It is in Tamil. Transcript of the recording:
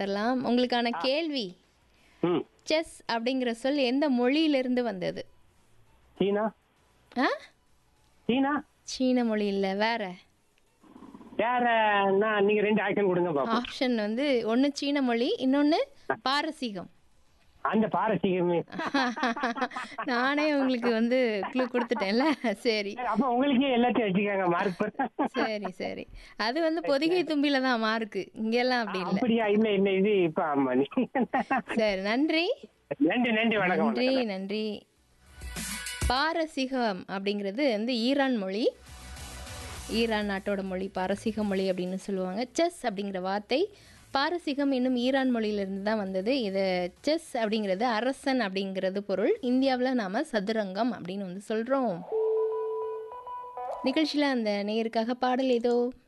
பார்த்தரலாம் உங்களுக்கான கேள்வி ம் செஸ் அப்படிங்கிற சொல் எந்த மொழியிலிருந்து வந்தது சீனா ஆ சீனா சீன மொழி இல்லை வேற வேற என்ன நீங்க ரெண்டு ஆக்ஷன் கொடுங்க பாப்போம் ஆப்ஷன் வந்து ஒன்று சீன மொழி இன்னொன்று பாரசீகம் அந்த பாரசீகமே நானே உங்களுக்கு வந்து க்ளூ கொடுத்துட்டேன்ல சரி அப்ப உங்களுக்கே எல்லாத்தையும் வச்சுக்காங்க மார்க் சரி சரி அது வந்து பொதிகை தும்பில தான் மார்க்கு இங்கெல்லாம் அப்படி இல்லை அப்படியா இல்ல இல்ல இது இப்ப ஆமா நீ சரி நன்றி நன்றி நன்றி வணக்கம் நன்றி நன்றி பாரசீகம் அப்படிங்கிறது வந்து ஈரான் மொழி ஈரான் நாட்டோட மொழி பாரசீக மொழி அப்படின்னு சொல்லுவாங்க செஸ் அப்படிங்கிற வார்த்தை பாரசீகம் இன்னும் ஈரான் மொழியிலிருந்து தான் வந்தது இது செஸ் அப்படிங்கிறது அரசன் அப்படிங்கிறது பொருள் இந்தியாவில் நாம் சதுரங்கம் அப்படின்னு வந்து சொல்கிறோம் நிகழ்ச்சியில் அந்த நேயருக்காக பாடல் ஏதோ